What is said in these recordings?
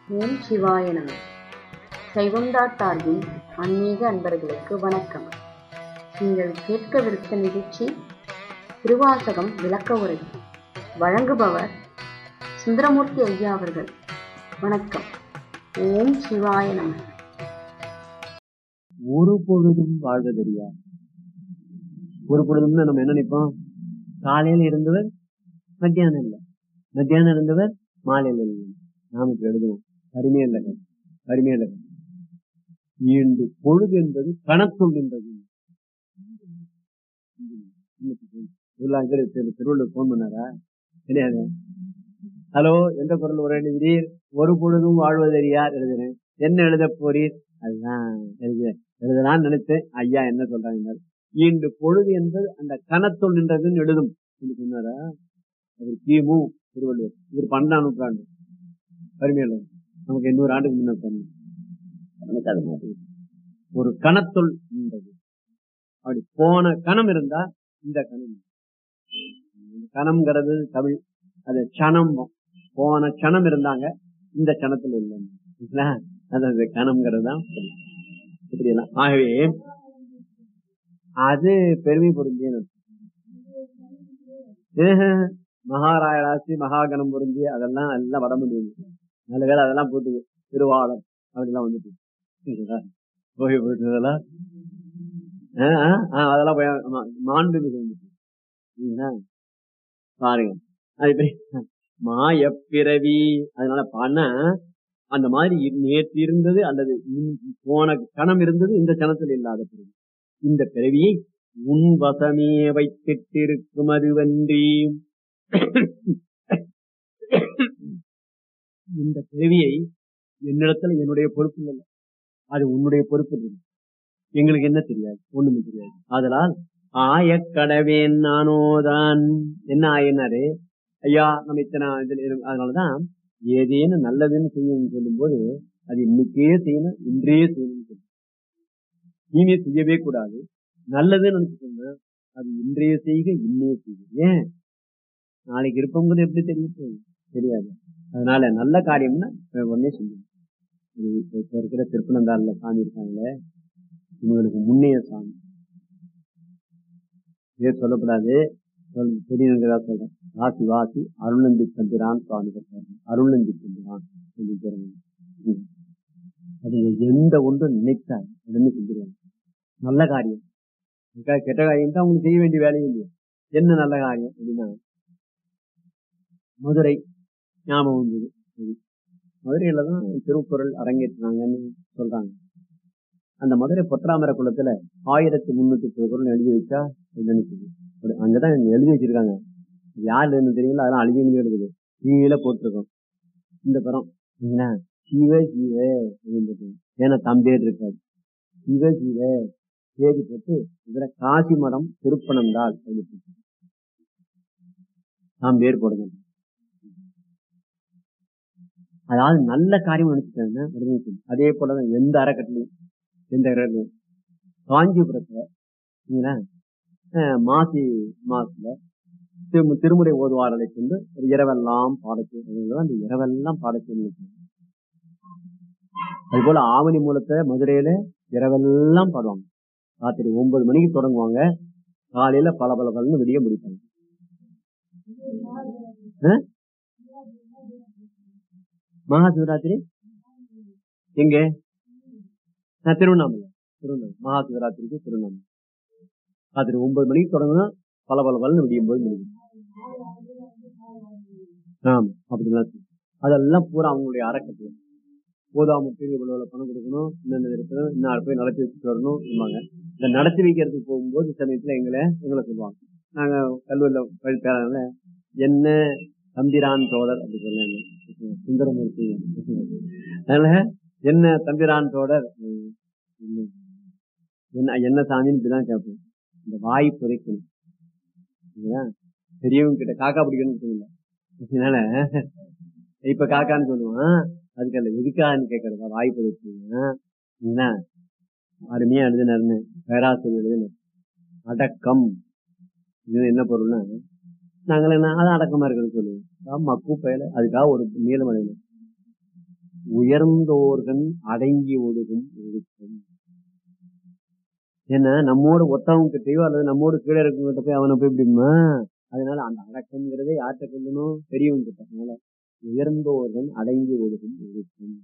ஓம் சிவாய நம சைவம் டாட் ஆர்கின் ஆன்மீக அன்பர்களுக்கு வணக்கம் நீங்கள் கேட்கவிருக்க நிகழ்ச்சி திருவாசகம் விளக்க உரை வழங்குபவர் சுந்தரமூர்த்தி ஐயா அவர்கள் வணக்கம் ஓம் சிவாய நம ஒரு பொழுதும் வாழ்வதறியா ஒரு பொழுதும்னா நம்ம என்ன நினைப்போம் காலையில இருந்தவர் மத்தியானம் இல்லை மத்தியானம் இருந்தவர் மாலையில இல்லை நாம இப்ப எழுதுவோம் அருமையா இல்லை அருமையா இல்லை ஈண்டு பொழுது என்பது கணத்துள் நின்றது திருவள்ளுவர் போன் பண்ணாரா கிடையாது ஹலோ எந்த குரல் உரை எழுதுறீர் ஒரு பொழுதும் வாழ்வதறியார் எழுதுறேன் என்ன எழுத போறீர் அதுதான் எழுத எழுதலாம்னு நினைச்சேன் ஐயா என்ன சொல்றாங்க ஈண்டு பொழுது என்பது அந்த கணத்துள் நின்றதுன்னு எழுதும் என்று சொன்னாரா அவர் கிமு திருவள்ளுவர் இவர் பன்னெண்டாம் நூற்றாண்டு வறுமையில நமக்கு இன்னொரு ஆண்டுக்கு முன்ன பண்ணு அவனுக்கு அது மாதிரி ஒரு கணத்துள் நின்றது அப்படி போன கணம் இருந்தா இந்த கணம் கணம்ங்கிறது தமிழ் அது சனம் போன சனம் இருந்தாங்க இந்த சனத்துல இல்லை அது அந்த கணம்ங்கிறது தான் இப்படி எல்லாம் ஆகவே அது பெருமை பொருந்திய மகாராயராசி மகாகணம் பொருந்திய அதெல்லாம் எல்லாம் வட முடியுது நல்ல வேலை அதெல்லாம் போட்டுது திருவாளர் அப்படிலாம் வந்துட்டு போய் போயிட்டு அதெல்லாம் போய் மாண்பு மிக வந்துட்டு பாருங்க அது மாயப்பிறவி அதனால பண்ண அந்த மாதிரி நேற்று இருந்தது அல்லது போன கணம் இருந்தது இந்த கணத்தில் இல்லாத பிறவி இந்த பிறவியை உன் வசமே வைத்திட்டிருக்கும் அதுவன்றி இந்த பிறவியை என்னிடத்துல என்னுடைய பொறுப்பு இல்லை அது உன்னுடைய பொறுப்பு இல்லை எங்களுக்கு என்ன தெரியாது ஒண்ணுமே தெரியாது அதனால் ஆய கடவேன் நானோதான் என்ன ஆயினாரு ஐயா நம்ம இத்தனை அதனாலதான் ஏதேனும் நல்லதுன்னு செய்யணும்னு சொல்லும் போது அது இன்னைக்கே செய்யணும் இன்றே செய்யணும்னு சொல்லணும் இனிமே செய்யவே கூடாது நல்லதுன்னு நினைச்சுக்கோங்க அது இன்றைய செய்க இன்னைய செய்க ஏன் நாளைக்கு இருப்பவங்க எப்படி தெரியும் தெரியாது அதனால நல்ல காரியம்னா உடனே செய்யணும் இப்ப இருக்கிற திருப்பனந்தாரில் சாமி இருக்காங்களே இவங்களுக்கு முன்னைய சாமி பேர் சொல்லப்படாது தெரியுங்கிறதா சொல்றேன் வாசி வாசி அருள்நந்தி தம்பிரான் சுவாமி கட்டாரு அருள்நந்தி தம்பிரான் அது எந்த ஒன்று நினைத்தால் உடனே செஞ்சிருவாங்க நல்ல காரியம் கெட்ட காரியம் தான் உங்களுக்கு செய்ய வேண்டிய வேலையும் இல்லையா என்ன நல்ல காரியம் அப்படின்னா மதுரை ஞாபகம் வந்தது மதுரையில தான் திருக்குறள் அரங்கேற்றினாங்கன்னு சொல்றாங்க அந்த மதுரை பொற்றாமர குளத்துல ஆயிரத்தி முன்னூத்தி குரல் எழுதி வச்சா நினைச்சது அங்கதான் எழுதி வச்சிருக்காங்க யார் தெரியுங்களா அதெல்லாம் அழுதி எழுதி எழுதுது கீழே போட்டிருக்கோம் இந்த படம் சிவ சிவ ஏன்னா தம்பேர் இருக்காது சிவ சிவ தேதி போட்டு இதுல காசி மடம் திருப்பனந்தாள் நாம் பேர் போடுங்க அதாவது நல்ல காரியம் நினைச்சுட்டாங்க அதே போலதான் எந்த அறக்கட்டளையும் எந்த காஞ்சிபுரத்துல மாசி மாசத்துல திருமுறை ஓதுவாரலை கொண்டு இரவெல்லாம் பாடச்சு அந்த இரவெல்லாம் பாடச்சு அது போல ஆவணி மூலத்தை மதுரையில இரவெல்லாம் பாடுவாங்க ராத்திரி ஒன்பது மணிக்கு தொடங்குவாங்க காலையில பல பல பலன்னு விடிய முடிப்பாங்க மகா சிவராத்திரி எங்க திருவண்ணாமலை திருவண்ணாமலை மகா சிவராத்திரிக்கு திருவண்ணாமலை ராத்திரி ஒன்பது மணிக்கு தொடங்கணும் பல பல பலன்னு விடியும் போது முடியும் ஆமா அப்படிலாம் அதெல்லாம் பூரா அவங்களுடைய அறக்கட்டு போதாமட்டு இவ்வளவு பணம் கொடுக்கணும் இன்னென்ன இருக்கணும் இன்னும் போய் நடத்தி வச்சுட்டு வரணும் சொல்லுவாங்க இந்த நடத்தி வைக்கிறதுக்கு போகும்போது சமயத்துல எங்களை எங்களை சொல்லுவாங்க நாங்க கல்லூரியில படித்தால என்ன தம்பிரான் தோழர் அப்படி சொன்ன சுந்தரமூர்த்தி அதனால என்ன தம்பிரான் தோழர் என்ன என்ன சாமின்னு இப்படிதான் கேட்போம் இந்த வாய் புரைக்கணும் பெரியவங்க கிட்ட காக்கா பிடிக்கணும்னு சொல்லல அதனால இப்ப காக்கான்னு சொல்லுவான் அதுக்கு அந்த எதுக்கான்னு கேட்கறதா வாய் புரைக்கணும்னா அருமையா எழுதினாருன்னு பேராசிரியர் எழுதின அடக்கம் இது என்ன பொருள்னா நாங்கள் என்ன அது அடக்கமா இருக்குன்னு சொல்லுவோம் மக்கு பயல அதுக்காக ஒரு நீளமடையில உயர்ந்தோர்கள் அடங்கி ஒழுகும் ஒழுக்கம் ஏன்னா நம்மோட ஒத்தவங்க கிட்டயோ அல்லது நம்மோட கீழே இருக்கவங்கிட்ட போய் அவனை போய் இப்படிமா அதனால அந்த அடக்கம்ங்கிறதே யார்கிட்ட கொள்ளணும் பெரியவங்க கிட்ட அதனால உயர்ந்தோர்கள் அடங்கி ஒழுகும் ஒழுக்கம்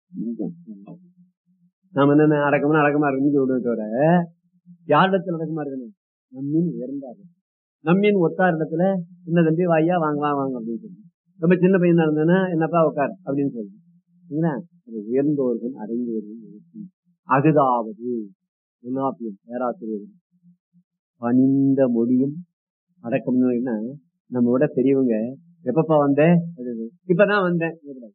நாம என்ன அடக்கம்னா அடக்கமா இருக்குன்னு சொல்லுவோம் தவிர யாரிடத்துல அடக்கமா இருக்கணும் நம்மின் உயர்ந்தாரு நம்மின் ஒத்தார் இடத்துல சின்ன தம்பி வாயா வாங்க வாங்க வாங்க அப்படின்னு சொல்லி ரொம்ப சின்ன பையனா இருந்தேன்னா என்னப்பா உட்கார் அப்படின்னு சொல்லி சரிங்களா அது உயர்ந்தோர்கள் அடங்கியவர்கள் ஒழுக்கம். அகுதாவது தொல்காப்பியம் பேராசிரியர் பணிந்த மொழியும் அடக்கம் என்ன நம்ம விட பெரியவங்க எப்பப்பா வந்த அப்படின்னு. இப்பதான் வந்தேன் கேட்கக்கூடாது.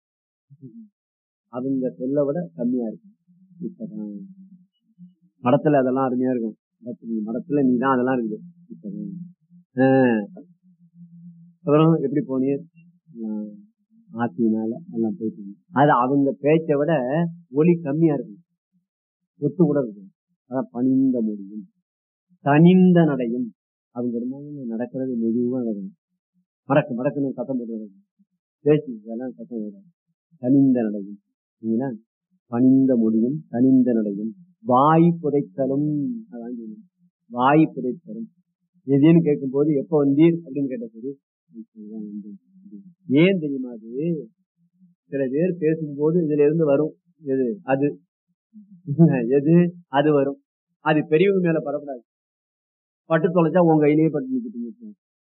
அவங்க சொல்ல விட கம்மியா இருக்கும் இப்பதான் மடத்துல அதெல்லாம் அருமையா இருக்கும் மடத்துல- மடத்துல நீ தான் அதெல்லாம் இருக்குது இப்பதான் ஆஹ். அப்புறம் எப்படி போனீர் ஆஹ், ஆத்தினால எல்லாம் போயிட்டு இருந்தோம். அது அவங்க பேச்சை விட ஒலி கம்மியா இருக்கும் ஒத்து கூட இருக்கும் அதான் பணிந்த முடியும் தனிந்த நடையும் அவங்க இருந்தாங்க நடக்கிறது மெதுவா நடக்கணும் மடக்கு மடக்குன்னு சத்தம் போட்டு நடக்கணும் பேச்சு இதெல்லாம் சத்தம் வராது தனிந்த நடையும் சரிங்களா பணிந்த முடியும் தனிந்த நடையும் வாய் புதைத்தலும் அதான் சொல்லணும் வாய் புதைத்தலும் எதுன்னு கேட்கும் போது எப்ப வந்தீர் அப்படின்னு கேட்ட போது இப்பதான் வந்தேன். ஏன் தெரியுமா அது சில பேர் பேசும்போது இதுல இருந்து வரும் எது அது எது அது வரும் அது பெரியவங்க மேல பரப்படாது பட்டு தொலைச்சா உங்க கையிலேயே பட்டு நிக்கிட்டு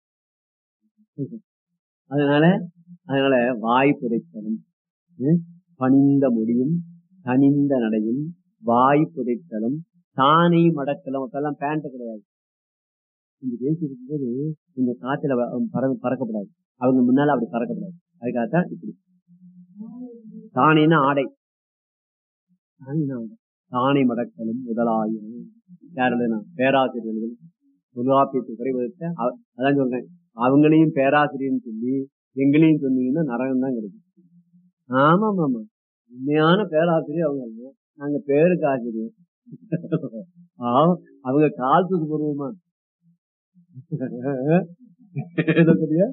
அதனால அதனால வாய் புதைத்தலும் ம், பணிந்த முடியும் தனிந்த நடையும் வாய் புதைத்தலும் தானே மடக்கலும் அப்பெல்லாம் பேண்ட் கிடையாது இந்த பேசிட்டு போது இந்த காத்துல வ- பறவை பறக்கப்படாது அவங்க முன்னால அப்படி பறக்கப்படாது அதுக்காகத்தான் இப்படி தானேன்னா ஆடை தானேன்னா ஆடை. தானே மடக்கலும் முதலாயும் யார் எழுதுனா பேராசிரியர்கள் தொல்காப்பியத்தை குறைவதற்கு அவ- அதான் சொல்றேன் அவங்களையும் பேராசிரியர்னு சொல்லி எங்களையும் சொன்னீங்கன்னா நரகம் தான் கிடைக்கும் ஆமா ஆமா உண்மையான பேராசிரியர் அவங்க இல்ல. நாங்க பேருக்கு ஆசிரியர் ஆமா, அவங்க கால் தூக்கு போடுவோமா என்ன சொல்றியா?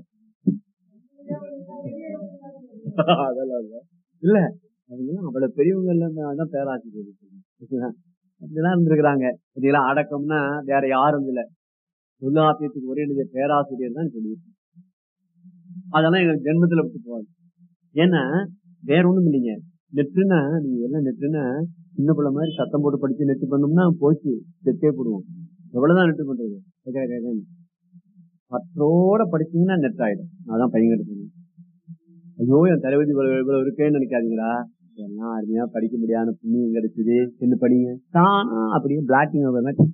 அதெல்லாம் இல்ல. இல்ல அவங்க அவ்வளவு பெரியவங்க இல்ல அதான் பேராசிரியர் அப்படிதான் இருந்திருக்கிறாங்க இதெல்லாம் அடக்கம்னா வேற யாரும் இல்ல தொல்லாப்பியத்துக்கு ஒரே எழுதிய பேராசிரியர் தான் சொல்லியிருக்கேன் அதெல்லாம் எங்க ஜென்மத்துல விட்டு போவாங்க ஏன்னா வேற ஒண்ணும் இல்லைங்க நெட்டுனா நீங்க எல்லாம் நெட்டுனா சின்ன பிள்ளை மாதிரி சத்தம் போட்டு படிச்சு நெட்டு பண்ணோம்னா போச்சு செத்தே போடுவோம் எவ்வளவுதான் நெட்டு பண்றது கே, கே, கே. பற்றோட படிச்சீங்கன்னா நெட் ஆயிடும் அதான் பையன் எடுக்கணும் ஐயோ என் தலைவதி இவ்வளவு இவ்வளவு இருக்கேன்னு நினைக்காதீங்களா எல்லாம் அருமையா படிக்க முடியாத புண்ணியம் கிடைச்சது என்ன படிங்க தானா அப்படியே பிளாட்டிங்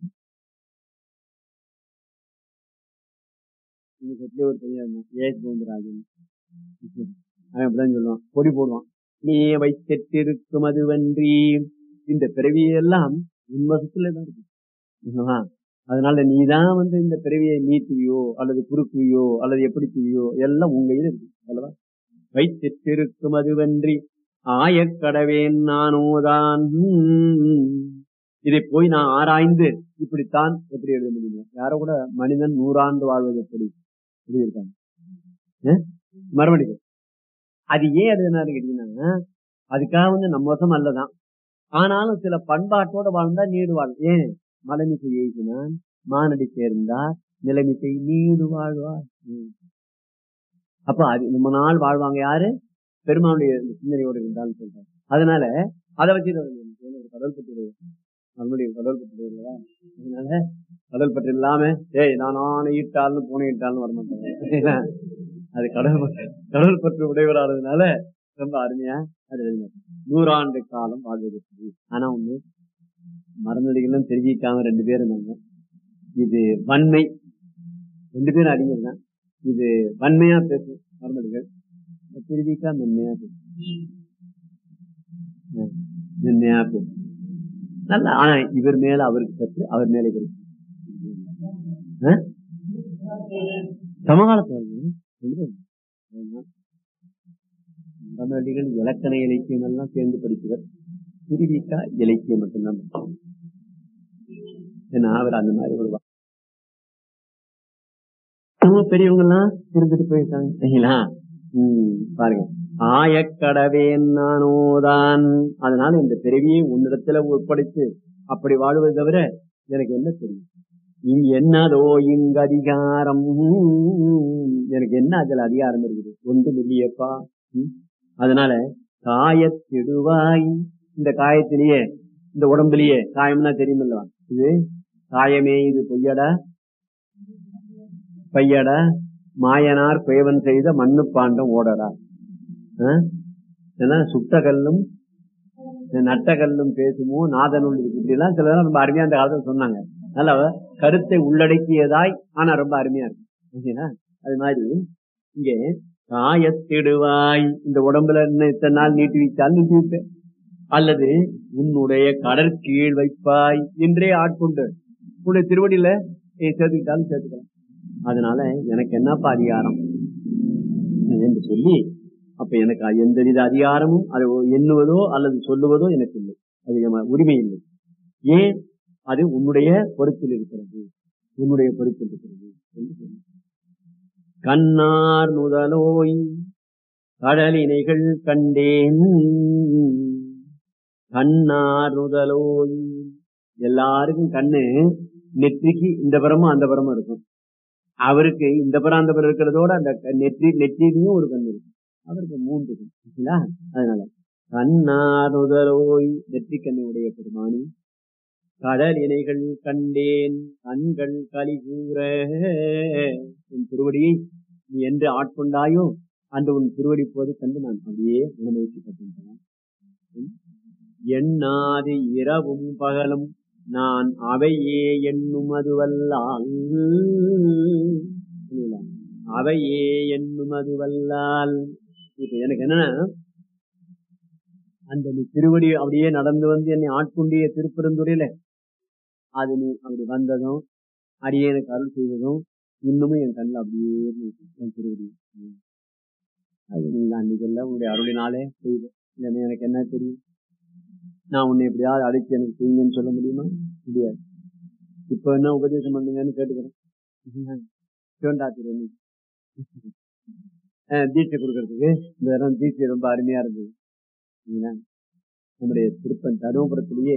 இன்னைக்கு எப்படி ஒரு பையன் இருந்தான், ஏஎஸ் கோவிந்தராஜன் அவன் அப்படிதான் சொல்லுவான் பொடி போடுவான் நீ வைத்திருக்கும் அதுவன்றி இந்த பிறவியெல்லாம் உன்வசத்துல தான் இருக்கு என்னவா? அதனால நீதான் வந்து இந்த பிறவியை நீட்டுவியோ அல்லது குறுக்குவியோ அல்லது எப்படி செய்வியோ எல்லாம் உங்க கையில இருக்கு அல்லவா வைத்திருக்கும் அதுவன்றி ஆயக்கடவேன் நானோதான் இதை போய் நான் ஆராய்ந்து இப்படித்தான் எப்படி எழுத முடியும் யாரோ கூட மனிதன் நூறாண்டு வாழ்வது எப்படி எழுதியிருக்காங்க அஹ்? மறுபடியும் அது ஏன் எழுதினாரு கேட்டீங்கன்னா அதுக்காக வந்து நம்ம வசம் அல்லதான் ஆனாலும் சில பண்பாட்டோட வாழ்ந்தா நீடு வாழ் ஏன் மலைமிசை எழுதினான் மானடி சேர்ந்தார் நிலைமிசை நீடு வாழ்வார் ம். அப்ப அது ரொம்ப நாள் வாழ்வாங்க யாரு பெருமானுடைய சிந்தனையோடு இருந்தான்னு சொல்றாங்க அதனால அதை வச்சு ஒரு கடல் பற்று நம்முடைய கடல் பற்று இல்லையா அதனால கடல் பற்று இல்லாம ஏய் நான் ஆணையிட்டாலும் பூனையிட்டாலும் வரமாட்டேன் அது கடல் பற்று கடல் பற்று உடையவரானதுனால ரொம்ப அருமையா அது எழுதினார். நூறாண்டு காலம் வாழ்வதற்கு ஆனா ஒண்ணு மரநடிகளும் தெரிவிக்காம ரெண்டு பேரும் இருந்தாங்க இது வன்மை ரெண்டு பேரும் அறிஞர் தான் இது வன்மையா பேசும் மரநடிகள் தெரிவிக்கா மென்மையா பேசும் ம், மென்மையா பேசும் நல்லா ஆனா இவர் மேல அவருக்கு சற்று அவர் மேல இவருக்கு ஆ? சமகாலத்தில் மரநடிகள் இலக்கண இலக்கியம் எல்லாம் சேர்ந்து படிப்பவர் திருவிக்கா இலக்கியம் மட்டும்தான் படிப்பார். ஏன்னா அவர் அந்த மாதிரி ஒரு வா- நம்ம பெரியவங்க எல்லாம் இருந்துட்டு போயிருக்காங்க சரிங்களா உம் பாருங்க ஆயக்கடவேன் நானோதான் அதனால இந்த பிறவியை உன்னிடத்துல ஒப்படைத்து அப்படி வாழ்வது தவிர எனக்கு என்ன தெரியும் இங்க என்னதோ இங்க அதிகாரம் எனக்கு என்ன அதுல அதிகாரம் இருக்குது ஒன்று இல்லையேப்பா ம்? அதனால காயத்திடுவாய் இந்த காயத்திலேயே இந்த உடம்புலயே காயம்னா தெரியுமில்ல இது காயமே இது பொய்யடா பையடா மாயனார் குயவன் செய்த மண்ணு பாண்டம் ஓடடா ஆ? ஏன்னா சுட்ட கல்லும் நட்ட கல்லும் பேசுமோ நாதனுள் இருக்கு இப்படி எல்லாம் சில ரொம்ப அருமையா அந்த காலத்துல சொன்னாங்க அதனால கருத்தை உள்ளடக்கியதாய் ஆனா ரொம்ப அருமையா இருக்கு ஓகேங்களா அது மாதிரி இங்கே காயத்திடுவாய் இந்த உடம்புல இன்னும் இத்தனை நாள் நீட்டி வைத்தால் நீட்டி வைப்பேன் அல்லது உன்னுடைய கடற்கீழ் வைப்பாய் என்றே ஆட்கொண்டு உன்னுடைய திருவடியில ஏய், சேர்த்துக்கிட்டாலும் சேர்த்துக்கலாம் அதனால எனக்கு என்னப்பா அதிகாரம் என்று சொல்லி அப்ப எனக்கு எந்தவித அதிகாரமும் அதை எண்ணுவதோ அல்லது சொல்லுவதோ எனக்கு இல்லை அதிகமா உரிமை இல்லை ஏன் அது உன்னுடைய பொறுப்பில் இருக்கிறது உன்னுடைய பொறுப்பில் இருக்கிறது என்று சொன்னார். கண்ணார் முதலோய் கடலினைகள் கண்டேன் கண்ணார் முதலோய் எல்லாருக்கும் கண்ணு நெற்றிக்கு இந்த புறமும் அந்த புறமும் இருக்கும் அவருக்கு இந்த புறம் அந்த புறம் இருக்கிறதோட அந்த க- நெற்றி நெற்றிலையும் ஒரு கண் இருக்கும் அவருக்கு மூன்று கண் சரிங்களா? அதனால கண்ணார் முதலோய் நெற்றி கண்ணுடைய பெருமானி கடல் இணைகள் கண்டேன் கண்கள் களி கூற உன் திருவடியை நீ என்று ஆட்கொண்டாயோ அன்று உன் திருவடி போது கண்டு நான் அப்படியே அனுபவிக்கப்பட்டிருக்கிறேன் எண்ணாது இரவும் பகலும் நான் அவையே எண்ணும் அதுவல்லால் புரியுதா? அவையே எண்ணும் அதுவல்லால் இப்ப எனக்கு என்னன்னா அந்த நீ திருவடி அப்படியே நடந்து வந்து என்னை ஆட்கொண்டிய திருப்பெருந்துறையில அது நீ அப்படி வந்ததும் அடியே எனக்கு அருள் செய்வதும் இன்னமும் என் கண்ணில் அப்படியே இருக்கு, என் திருவடி ம். அது நீங்க அன்னைக்கெல்லாம் உங்களுடைய அருளினாலே செய்த இல்லைன்னா எனக்கு என்ன தெரியும் நான் உன்னை எப்படியாவது அழைச்சு எனக்கு செய்யுங்கன்னு சொல்ல முடியுமா முடியாது இப்ப என்ன உபதேசம் பண்ணுங்கன்னு கேட்டுக்கிறேன் சிவண்டா திரு தீட்சை கொடுக்கறதுக்கு இந்த தரம் தீட்சை ரொம்ப அருமையா இருந்தது சரிங்களா? நம்முடைய திருப்பன் தருமபுரத்திலேயே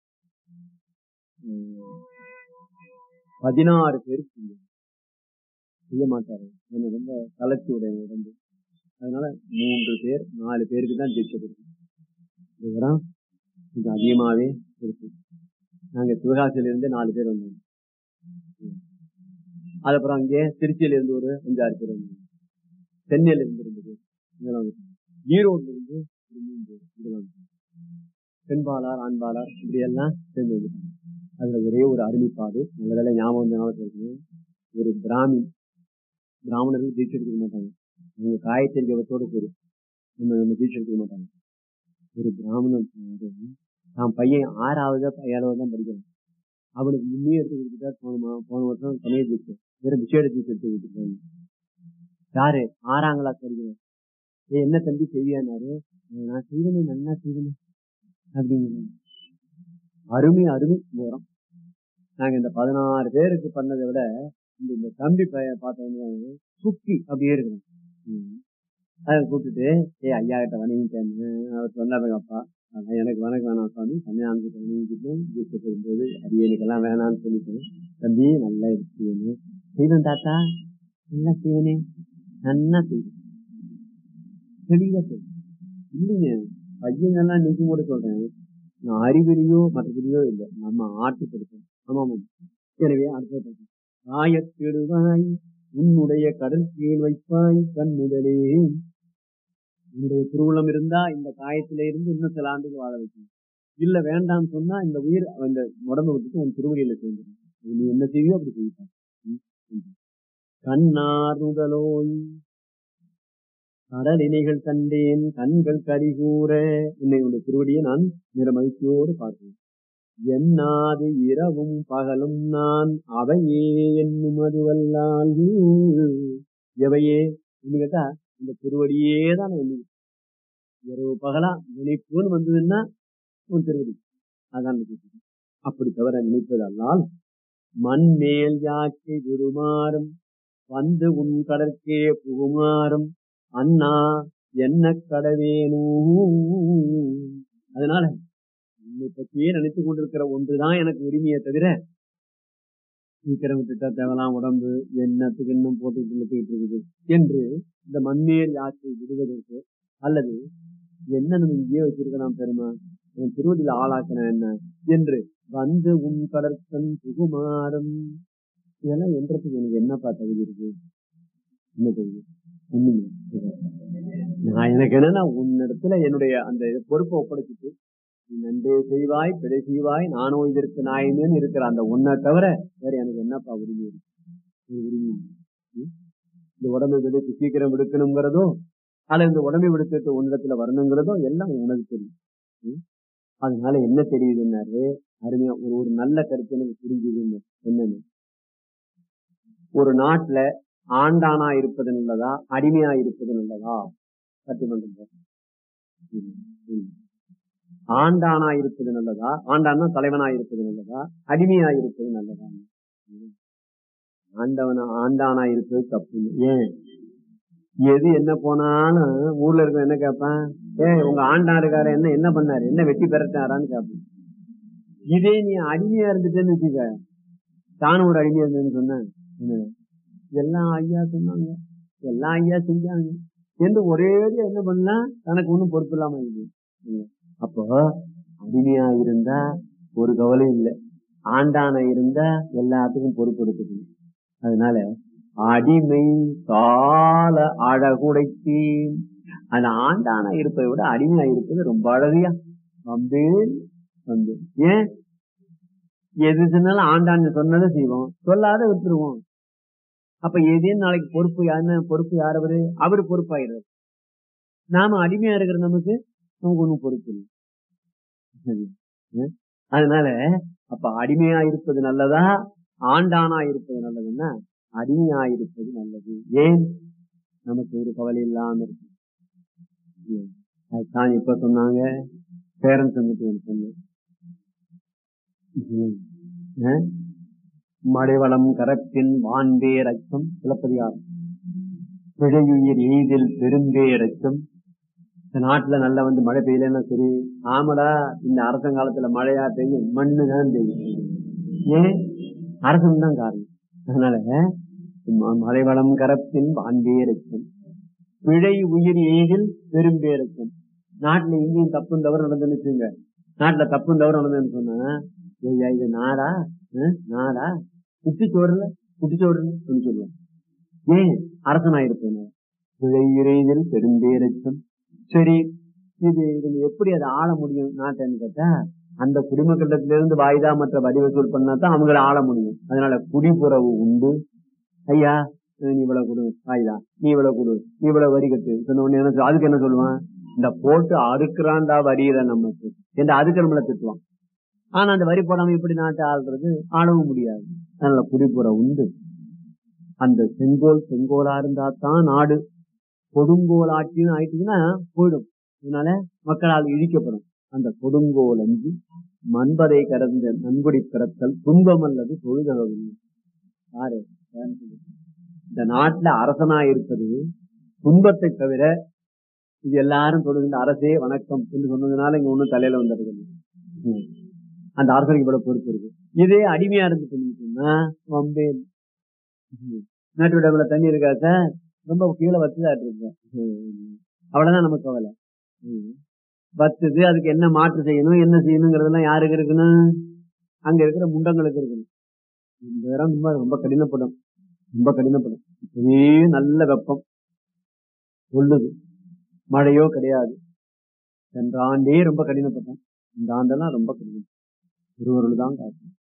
உம், பதினாறு பேருக்கு செய்ய- செய்ய மாட்டாரு என்ன ரொம்ப தளர்ச்சி உடைய உடம்பு அதனால மூன்று பேர் நாலு பேருக்கு தான் தீட்சை கொடுக்கணும் இதெல்லாம் கொஞ்சம் அதிகமாவே இருக்கு நாங்க சிவகாசியில இருந்து நாலு பேர் வந்தோம் உம். அதுக்கப்புறம் அங்கே திருச்சியில இருந்து ஒரு அஞ்சாறு பேர் வந்தாங்க சென்னையில இருந்து ரெண்டு பேர் இதெல்லாம் வந்துட்டாங்க. ஈரோடுல இருந்து ஒரு மூணு பேர் இதெல்லாம் வந்துட்டாங்க. பெண்பாளார் ஆண்பாளார் இப்படி எல்லாம் சேர்ந்து வந்துட்டாங்க அதுல ஒரே ஒரு அருமைப்பாடு நல்ல வேலை ஞாபகம் வந்த ஞாபகத்துல இருக்கு ஒரு பிராமின் பிராமணர்கள் தீட்சை எடுக்க மாட்டாங்க அவங்க காயத்தின் ஜபத்தோட சரி நம்ம நம்ம தீட்சை எடுக்க மாட்டாங்க ஒரு பிராமணன் வந்து தான் பையன் ஆறாவது ஏழாவது தான் படிக்கிறான் அவனுக்கு முன்னே எடுத்து கொடுத்துட்டா போன மா- போன வருஷம் சமய தீட்சை வேற விஷேட தீட்சை எடுத்து கொடுத்துருக்காங்க யாரு ஆறாம் கிளாஸ் படிக்கிறேன் ஏய் என்ன தம்பி செய்வியானாரு நான் செய்வேனே நல்லா செய்வேனே அப்படிங்கிறாங்க அருமை அருமை நேரம் நாங்க இந்த பதினாறு பேருக்கு பண்ணதை விட இந்த இந்த தம்பி பையன் பார்த்தவங்க சுக்கி அப்படியே இருக்கிறோம் ம். அதை கூப்பிட்டுட்டு ஏய் ஐயா கிட்ட வணங்கிட்டேன் அவர் சொன்னாருங்க அப்பா அதான் எனக்கு வணக்கம் வேணாம் சாமி கல்யாணத்துக்கு வணங்கிட்டு தீட்சை போகும்போது அது எனக்கெல்லாம் வேணாம்னு சொல்லிட்டு தம்பி நல்லா இருக்கு செய்வேன் தாத்தா நல்லா செய்வேனே நல்லா செய்வேன் தெளிவா செய்வேன் இல்லைங்க பையங்கள்லாம் நிற்கும் கூட சொல்றேன் நான் அறிவிலையோ மற்றதிலையோ இல்லை நம்ம ஆட்டுப்படுத்தோம் ஆமா ஆமா எனவே அடுத்த ஆயத்திடுவாய் உன்னுடைய கடல் கீழ் வைப்பாய் கண் முதலே உன்னுடைய திருவுள்ளம் இருந்தா இந்த காயத்தில இருந்து இன்னும் சில ஆண்டுகள் வாழ வைக்கணும் இல்ல வேண்டாம்னு சொன்னா இந்த உயிர் அந்த உடம்பை விட்டுட்டு உன் திருவடியில சேர்ந்துடும் அது நீ என்ன செய்யோ அப்படி செய்வான் கண்ணார் முதலோய் கடலினைகள் கண்டேன் கண்கள் கரிகூற உன்னை உன்னுடைய திருவடியை நான் நிறமகிழ்ச்சியோடு பார்க்கிறேன் எண்ணாது இரவும் பகலும் நான் அவையே என்னும் அதுவல்லால் எவையே இன்னும் கேட்டா இந்த திருவடியே தான் நான் எண்ணி இரவு பகலா நினைப்புன்னு வந்ததுன்னா உன் திருவடி அதான் நினைக்கிறது. அப்படி தவிர நினைப்பதல்லால் மண் மேல் யாக்கை விருமாறும் வந்து உன் கடற்கே புகுமாறும் அண்ணா என்ன கடவேனோ அதனால உன்னை பற்றியே நினைத்துக் கொண்டிருக்கிற ஒன்றுதான் எனக்கு உரிமையை தவிர சீக்கிரம் விட்டுட்டா தேவலாம் உடம்பு என்னத்துக்கு இன்னும் போட்டுக்கிட்டு போயிட்டு இருக்குது என்று இந்த மண்மேல் யாற்றை விடுவதற்கு அல்லது என்ன நம்ம இங்கேயே வச்சிருக்கலாம் பெருமா என் திருவடியில் ஆளாக்கின என்ன என்று வந்து உன் கடற்கண் புகுமாறும் இதெல்லாம் என்றதுக்கு எனக்கு என்னப்பா தகுதி இருக்கு என்ன தகுதி ஒண்ணுமே இல்லை. நான் எனக்கு என்னன்னா உன்னிடத்துல என்னுடைய அந்த பொறுப்பை ஒப்படைச்சிட்டு நீ நன்றே செய்வாய் பிழை செய்வாய் நானோ இதற்கு நாயமேன்னு இருக்கிற அந்த உன்னை தவிர வேற எனக்கு என்னப்பா உரிமை இருக்கு ஒரு உரிமை இல்லை. ம்? இந்த உடம்பை விடுத்து சீக்கிரம் விடுக்கணுங்கிறதோ அல்லது இந்த உடம்பை விடுத்து உன்னிடத்துல வரணுங்கிறதோ எல்லாம் உனக்கு தெரியும் ம்? அதனால என்ன தெரியுதுன்னாரு அருமையா ஒரு ஒரு நல்ல கருத்து எனக்கு புரிஞ்சுதுன்னு என்னன்னு ஒரு நாட்டுல ஆண்டானா இருப்பது நல்லதா அடிமையா இருப்பது நல்லதா பட்டிமன்றம் போடுறோம். ம், ம். ஆண்டானா இருப்பது நல்லதா ஆண்டானா தலைவனா இருப்பது நல்லதா அடிமையா இருப்பது நல்லதா ம். ஆண்டவனா ஆண்டானா இருப்பது தப்பு ஏன் எது என்ன போனாலும் ஊர்ல இருக்க என்ன கேட்பான் ஏய் உங்க ஆண்டா இருக்காரு என்ன என்ன பண்ணாரு என்ன வெட்டி பெறட்டாரான்னு கேட்பான் இதே நீ அடிமையா இருந்துட்டேன்னு வச்சுக்க தானும் ஒரு அடிமையா இருந்தேன்னு சொன்னேன் என்ன? எல்லாம் ஐயா சொன்னாங்க எல்லாம் ஐயா செஞ்சாங்க என்று ஒரே என்ன பண்ணலாம் தனக்கு ஒண்ணும் பொறுப்பு இல்லாம இருக்கு ம். அப்போ அடிமையா இருந்தா ஒரு கவலை இல்லை ஆண்டான இருந்தா எல்லாத்துக்கும் பொறுப்பு எடுத்துக்கணும் அதனால அடிமை கால அழகுடைக்கு அந்த ஆண்டானா இருப்பதை விட அடிமையா இருப்பது ரொம்ப அழகியா வந்தேன் வந்தேன் ஏன் எது சொன்னாலும் ஆண்டான்னு சொன்னதை செய்வோம் சொல்லாத விட்டுருவோம் அப்ப ஏதேனும் நாளைக்கு பொறுப்பு யாருன்னா பொறுப்பு யார் அவரு அவரு பொறுப்பாயிடுறாரு நாம அடிமையா இருக்கிற நமக்கு நமக்கு ஒண்ணும் பொறுப்பு இல்லை சரி. அஹ் அதனால அப்ப அடிமையா இருப்பது நல்லதா ஆண்டானா இருப்பது நல்லதுன்னா அடிமையா இருப்பது நல்லது ஏன் நமக்கு ஒரு கவலை இல்லாம இருக்கு ஏன்? அதுதான் இப்ப சொன்னாங்க பேரண்ட்ஸ் வந்துட்டு சொன்னேன் ம். அஹ் மடைவளம் கரப்பின் வான்பேர் அச்சம் சிலப்பதிகாரம் பிழையுயிர் எய்தில் பெரும்பேர் அச்சம் இந்த நாட்டுல நல்லா வந்து மழை பெய்யலன்னா சரி ஆமாடா இந்த அரசங்காலத்துல மழையா பெய்யும் மண்ணு தான் பெய்யும் ஏன் அரசன் தான் காரணம் அதனால ம- மலைவளம் கரப்பின் வான்பேர் அச்சம் பிழை உயிர் எய்தில் பெரும்பேர் அச்சம் நாட்டுல எங்கேயும் தப்பு தவறு நடந்துன்னு வச்சுங்க நாட்டுல தப்பு தவறு நடந்ததுன்னு சொன்னா ஐயா இது நாடா அஹ், நாடா குட்டிச்சோறுல குட்டிச்சோறுல அப்படின்னு சொல்லுவாங்க ஏன் அரசனாயிருப்பேன் பிழை இறைதல் பெரும்பேரச்சம் சரி இது இதுல எப்படி அதை ஆள முடியும் நாட்டைன்னு கேட்டா அந்த குடிமக்கட்டத்திலிருந்து வாய்தா மற்ற வரி வசூல் பண்ணா தான் அவங்கள ஆள முடியும் அதனால குடிப்புறவு உண்டு ஐயா நீ இவ்வளவு கொடு வாய்தா நீ இவ்வளவு கொடு நீ இவ்வளவு வரி கட்டு சொன்ன உடனே என்ன சொல்~ அதுக்கு என்ன சொல்லுவான் இந்த போட்டு அறுக்கிறான்டா வரியில நம்ம என்று அதுக்கு நம்மள திட்டுவான் ஆனா அந்த வரி போடாம எப்படி நாட்டை ஆள்றது ஆளவும் முடியாது அதனால குடிப்புற உண்டு அந்த செங்கோல் செங்கோலா இருந்தா தான் நாடு கொடுங்கோல் ஆட்சின்னு ஆயிட்டுச்சுன்னா போயிடும் அதனால மக்களால் இழிக்கப்படும் அந்த கொடுங்கோல் அஞ்சு மண்பதை கடந்த நன்கொடி பிறத்தல் துன்பம் அல்லது தொழுதகவில்லை யாரு யாருன்னு சொல்லுங்க. இந்த நாட்டுல அரசனா இருப்பது துன்பத்தை தவிர இது எல்லாரும் தொழுகின்ற அரசே வணக்கம் என்று சொன்னதுனால இங்க ஒண்ணும் தலையில வந்துடுது ம். அந்த அரசனுக்கு இவ்வளவு பொறுப்பு இருக்கு இதே அடிமையா இருந்துட்டு சொன்னா வம்பேன் நாட்டு விடவுல தண்ணி இருக்கா சார் ரொம்ப கீழே வச்சுதான் இருக்கு ம். அவ்வளவுதான் நமக்கு கவலை ம். வத்துது அதுக்கு என்ன மாற்று செய்யணும் என்ன செய்யணுங்கிறதெல்லாம் யாருக்கு இருக்கணும் அங்க இருக்கிற முண்டங்களுக்கு இருக்கணும் இந்த இடம் ரொம்ப ரொம்ப கடினப்படும் ரொம்ப கடினப்படும் ஒரே நல்ல வெப்பம் கொள்ளுது மழையோ கிடையாது சென்ற ஆண்டே ரொம்ப கடினப்பட்டோம் இந்த ஆண்டெல்லாம் ரொம்ப கடினம் ஒருவர்கள் தான் காக்கும்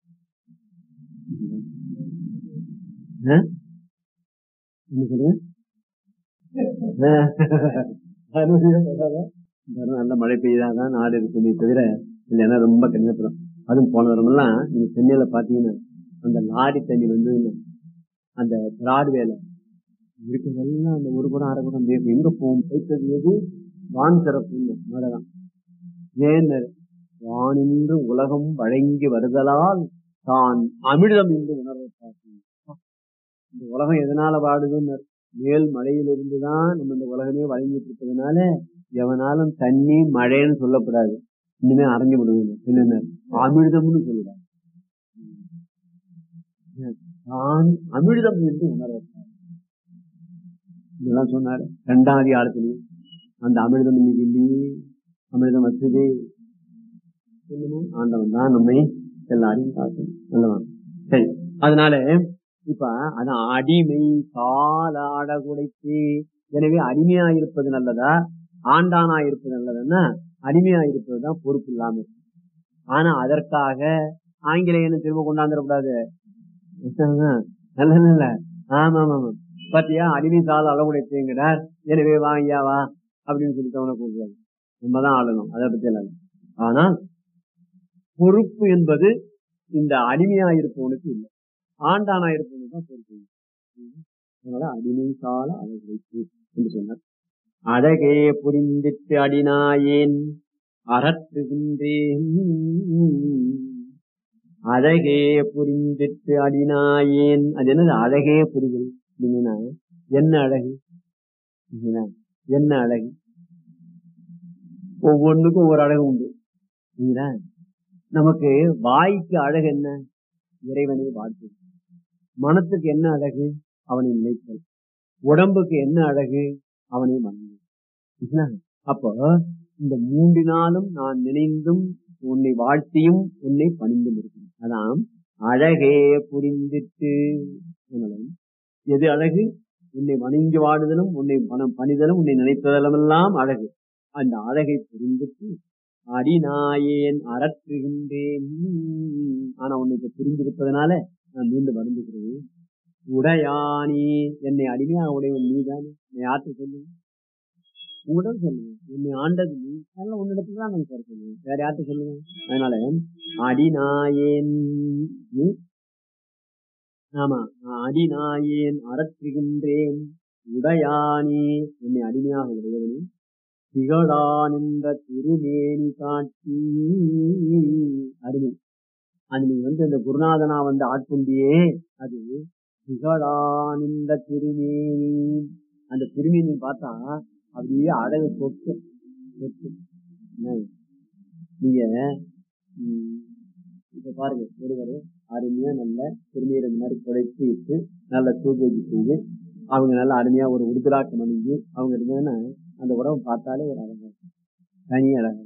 ஆ? என்ன சொல்லுங்க ஆ. அறுவடையே பரவாயில்ல. இந்த தடவை நல்ல மழை பெய்தாதான் நாடு இருக்குமே தவிர இல்லைன்னா ரொம்ப கடினப்படும் அதுவும் போன தரமெல்லாம் நீங்க சென்னையில பாத்தீங்கன்னா அந்த லாரி தண்ணி வந்து அந்த ராடு வேலை இருக்கிறதெல்லாம் அந்த ஒரு குடம் அரை குடம் வேகும் எங்க போகும் போய்த்தது எது வான் சிறப்பு மழைதான் ஏன் வானின்று உலகம் வழங்கி வருதலால் தான் அமிர்தம் என்று உணர்வை பார்க்கணும் இந்த உலகம் எதனால வாடுதுன்னு மேல் மலையிலிருந்து தான் நம்ம இந்த உலகமே வழங்கிட்டு இருப்பதனால எவனாலும் தண்ணி மழைன்னு சொல்லக்கூடாது இனிமே அரைஞ்சு விடுவீங்க என்னென்ன அமிர்தம்னு சொல்லுவாங்க தான் அமிர்தம் என்று உணர இதெல்லாம் சொன்னாரு ரெண்டாம் அதிகாரத்திலேயே அந்த அமிர்தம் இன்னைக்கு இல்லையே அமிர்தம் வச்சதே சொல்லணும் ஆண்டவன் தான் நம்மை எல்லாரையும் காக்கணும் அல்லவா சரி அதனால இப்ப அதான் அடிமை காலாட குடைத்து எனவே அடிமையா இருப்பது நல்லதா ஆண்டானா இருப்பது நல்லதுன்னா அடிமையா இருப்பதுதான் பொறுப்பு இல்லாம இருக்கு ஆனா அதற்காக ஆங்கிலேயனை திரும்ப கொண்டாந்துடக்கூடாது நல்ல நல்ல ஆமா ஆமா ஆமா பாத்தியா அடிமை கால அளவுடைத்தேங்கிறார் எனவே வாங்கியா வா அப்படின்னு சொல்லி அவனை கூப்பிடுறாரு நம்ம தான் ஆளணும் அதை பத்தி எல்லாம் ஆனால் பொறுப்பு என்பது இந்த அடிமையா இருப்பவனுக்கு இல்லை ஆண்டானா இருப்பவனுக்கு தான் பொறுப்பு அதனால அடிமை கால அளவுடைத்து என்று சொன்னார் அழகே புரிந்திட்டு அடினாயேன் அறற்றுகின்றேன் அழகே புரிந்திட்டு அடினாயேன் அது என்னது அழகே புரிதல் அப்படின்னா என்ன அழகு என்ன அழகு ஒவ்வொன்றுக்கும் ஒவ்வொரு அழகு உண்டு நமக்கு வாய்க்கு அழகு என்ன இறைவனை வாழ்த்து மனத்துக்கு என்ன அழகு அவனை நினைத்தல் உடம்புக்கு என்ன அழகு அவனை மன்னித்தல் அப்போ இந்த மூன்றினாலும் நான் நினைந்தும் உன்னை வாழ்த்தியும் உன்னை பணிந்தும் இருக்கிறேன் அதான் அழகே புரிந்திட்டு எது அழகு உன்னை வணங்கி வாடுதலும் உன்னை மனம் பணிதலும் உன்னை நினைப்பதெல்லாம் அழகு அந்த அழகை புரிந்துட்டு அடிநாயேன் அறற்றுகின்றேன் ஆனா உன்னை இப்ப புரிந்திருப்பதனால நான் மீண்டும் வருந்துகிறேன் உடையானி என்னை அடிமையாக உடையவன் நீதானே என்னை யார்கிட்ட சொல்லுங்க உங்களிடம் சொல்லுங்க என்னை ஆண்டது நீ அதனால உன்னிடத்துல தான் நான் சார் சொல்லுவேன் வேற யார்கிட்ட சொல்லுங்க அதனால அடிநாயேன் ஆமா அடிநாயேன் அறற்றுகின்றேன் உடையானி என்னை அடிமையாக உடையவனே திகழான் என்ற திருமேனி காட்டி அருமை அது நீ வந்து அந்த குருநாதனா வந்து ஆட்கொண்டியே அது திகழான் என்ற திருமேனி அந்த திருமேனி பார்த்தா அப்படியே அழகு சொத்து சொத்து நீங்க இப்ப பாருங்க ஒருவர் அருமையா நல்ல திருநீரை மாதிரி குறைத்து விட்டு நல்ல தூக்கி செய்து அவங்க நல்ல அருமையா ஒரு உருதுராக்கம் அணிஞ்சு அவங்க இருந்ததுன்னா அந்த உடம்பு பார்த்தாலே ஒரு அழகா தனி அழகா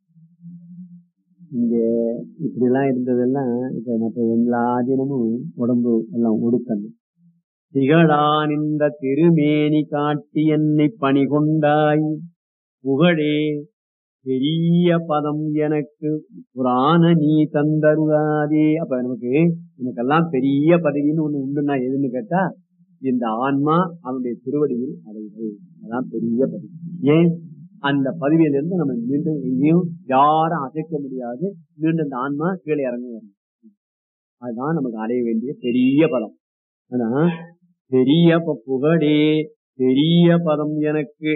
இங்க இப்படி எல்லாம் இருந்ததெல்லாம் இப்ப மற்ற எல்லா தினமும் உடம்பு எல்லாம் ஒடுக்கணும் திகழான் இந்த திருமேனி காட்டி என்னை பணி கொண்டாய் புகழே பெரிய பதம் எனக்கு புராண நீ தந்தருகாதே அப்ப நமக்கு எனக்கெல்லாம் பெரிய பதவின்னு ஒண்ணு உண்டுன்னா எதுன்னு கேட்டா இந்த ஆன்மா அவனுடைய திருவடியில் அடைவது அதான் பெரிய பதவி ஏன் அந்த பதவியிலிருந்து நம்ம மீண்டும் எங்கேயும் யாரும் அசைக்க முடியாது மீண்டும் இந்த ஆன்மா கீழே இறங்க அதுதான் நமக்கு அடைய வேண்டிய பெரிய பதம் ஆனா பெரிய புகழே பெரிய பதம் எனக்கு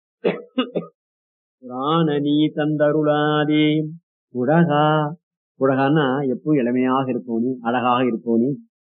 புராண நீ தந்தருளாதே உலகா உலகான்னா எப்பவும் இளமையாக இருப்போனி அழகாக இருப்போனி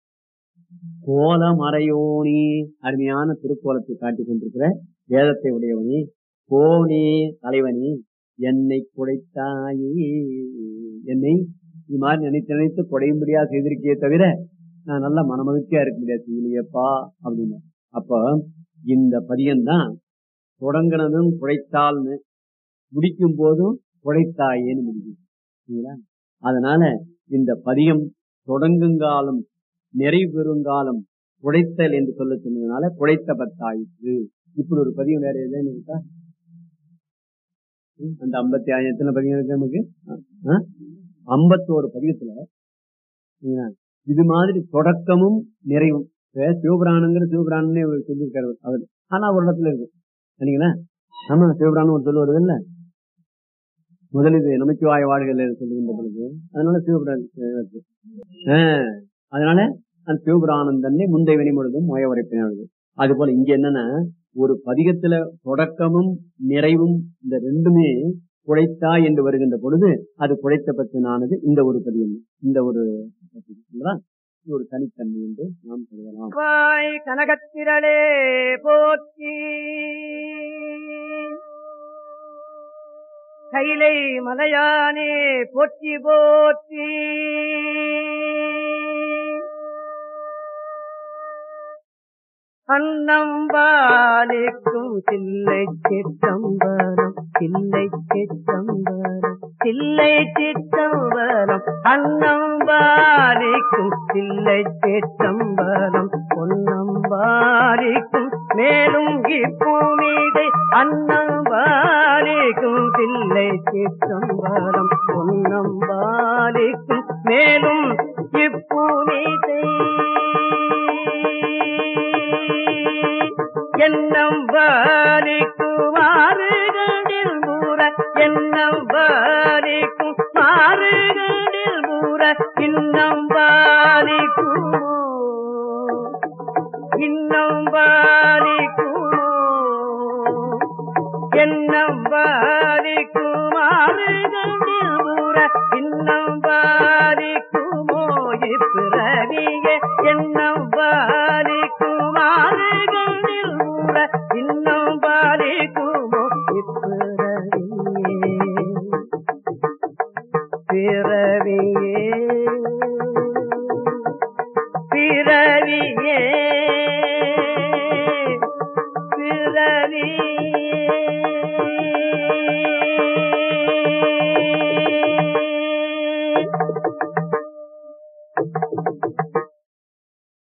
கோலமறையோனி அருமையான திருக்கோலத்தை காட்டிக் கொண்டிருக்கிற வேதத்தை உடையவனி கோனே தலைவனி என்னை குடைத்தாயே என்னை இது மாதிரி நினைத்து நினைத்து குடையும்படியா செய்திருக்கே தவிர நான் நல்ல மனமகிழ்ச்சியா இருக்க முடியாது செய்யலையப்பா அப்படின்னு அப்ப இந்த பதியம்தான் தொடங்கினதும் குடைத்தால்னு முடிக்கும் போதும் குடைத்தாயேன்னு முடியும் அதனால இந்த பதியம் தொடங்குங்காலம் நிறைவு பெறுங்காலம் குடைத்தல் என்று சொல்ல சொன்னதுனால குடைத்த பத்தாயிற்று இப்படி ஒரு பதியம் வேற எதுன்னு இருக்கா அந்த ஐம்பத்தி ஆயிரம் எத்தனை பதியம் இருக்கு நமக்கு ஐம்பத்தோரு பதியத்துல இது மாதிரி தொடக்கமும் நிறைவும் சிவபுராணங்கிற சிவபுராணே சொல்லியிருக்காரு அவர் ஆனா ஒரு இடத்துல இருக்கு சரிங்களா ஆமா சிவபுராணம் ஒரு சொல்லுவது இல்ல முதலிது நமச்சிவாய வாழ்கள் சொல்லுகின்ற பொழுது அதனால சிவபுராணம் அதனால அந்த சிவபுராணம் தன்னை முந்தைய வினைமுழுதும் மொய உரைப்பினது அது போல இங்க என்னன்னா ஒரு பதிகத்துல தொடக்கமும் நிறைவும் இந்த ரெண்டுமே குழைத்தா என்று வருகின்ற பொழுது அது குழைத்த பத்தினானது இந்த ஒரு பதியம் இந்த ஒரு ஒரு தனித்தன்மை என்று நாம் கருதலாம் வாய் கனகத்திரளே போற்றி கைலை மலையானே போற்றி போற்றி அன்னம்பாலிக்கும் சில்லை சிற்றம்பரம் சில்லை சிற்றம்பரம் சில்லை சிற்றம்பரம் அன்னம்பாலிக்கும் சில்லை சிற்றம்பரம் பொன்னம்பாலிக்கும் மேலும் இப்பூமிதை அன்னம்பாலிக்கும் சில்லை சிற்றம்பரம் பொன்னம்பாலிக்கும் மேலும் இப்பூமிதை எண்ணம் பாலிக்கும் மாறுகளில் மூற எண்ணம் பாலிக்கும் மாறுகளில் மூற இன்னம் பாலிக்குமோ இன்னம் பாலிக்குமோ எண்ணம் பாலிக்கும் மாறுகளில் மூற இன்னம் பாலிக்குமோ இப்பிறவியே எண்ணம் பாலிக்கும் மாறுகளில் மூற இன்னும் பாலிக்குமோ இப்பிறவியே பிறவியே பிறவியே